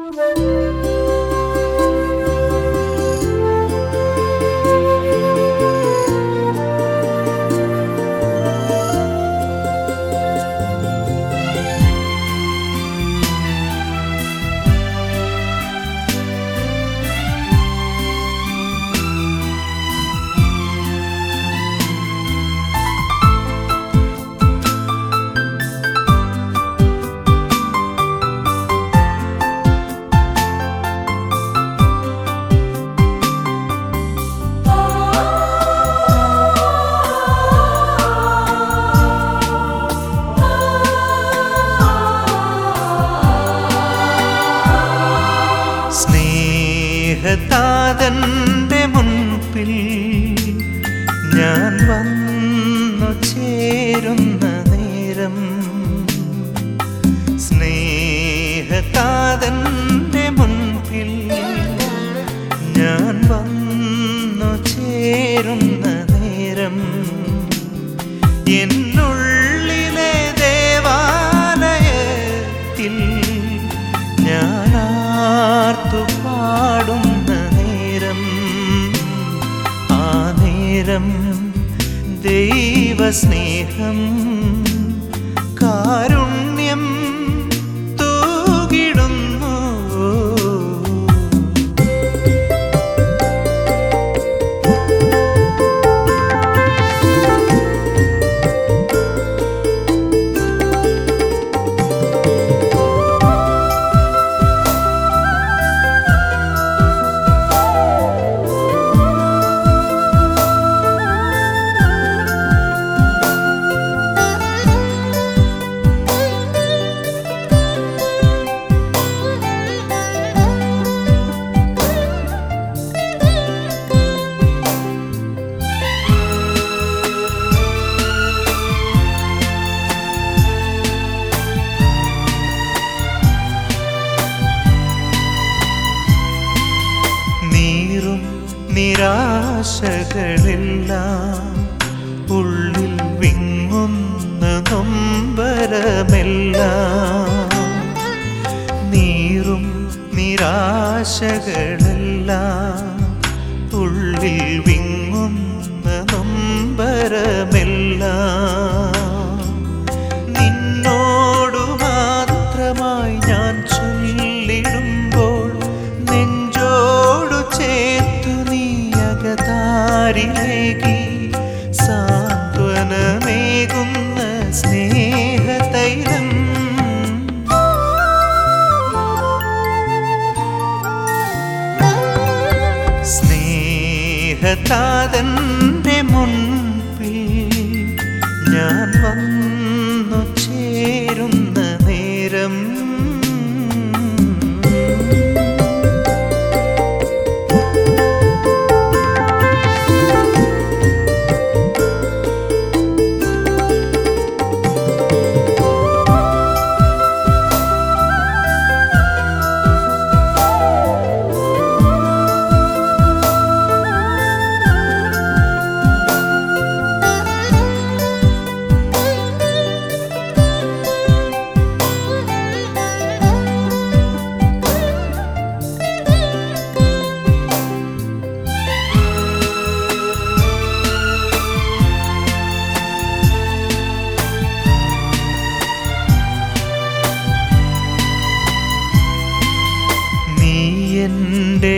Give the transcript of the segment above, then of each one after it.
സ്നേഹതാതന്റെ മുൻപിൽ ഞാൻ വന്നു ചേരുന്ന നേരം സ്നേഹതാതന്റെ മുൻപിൽ ഞാൻ വന്നു ചേരുന്ന നേരം എന്നുള്ളിലെ ദേവാലയത്തിൽ ഞാൻ ആർത്തു പാടുന്ന നേരം ആ നേരം ദൈവസ്നേഹം കാരുണ്യം തൂകിടുന്നു നീറും നിരാശകളെല്ലാം ഉള്ളിൽ വിങ്ങുന്ന നൊമ്പരമെല്ലാം നീറും നിരാശകളെല്ലാം ഉള്ളിൽ വിങ്ങുന്ന നൊമ്പരമെല്ലാം നിന്നോടു മാത്രമായി ഞാൻ ചൊല്ലിടുമ്പോൾ നെഞ്ചോടു ചേർത്തു നീ അകതാരിലേകി സാന്ത്വനമേകുന്ന സ്നേഹതൈലം സ്നേഹതാതന്റെ മുൻപിൽ ഞാൻ വന്നു ചേരുന്ന നേരം നീ എൻ്റെ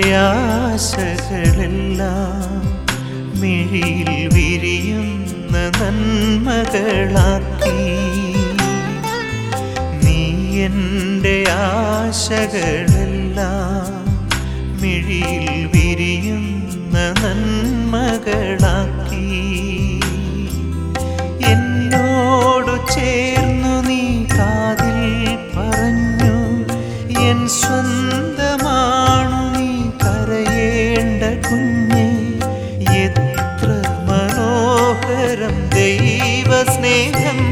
ആശകളെല്ലാം മിഴിയിൽ വിരിയുന്ന നന്മകളാക്കി നീ എൻ്റെ ആശകളെല്ലാം മിഴിയിൽ വിരിയുന്ന നന്മകളാക്കി എന്നോടു ചേർന്നു നീ കാതിൽ പറഞ്ഞു എൻ സ്വന്തമാണു നീ കരയേണ്ട കുഞ്ഞെ എത്ര മനോഹരം ദൈവസ്നേഹം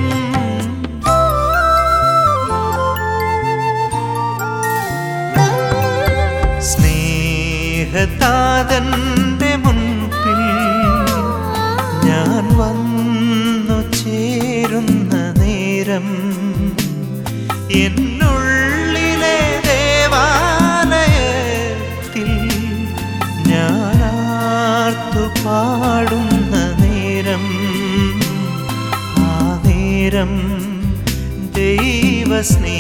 സ്നേഹതാതന്റെ മുൻപിൽ ഞാൻ വന്നു ചേരുന്ന നേരം എന്നുള്ളിലെ ദേവാലയത്തിൽ നേരം ദൈവസ്നേഹമേ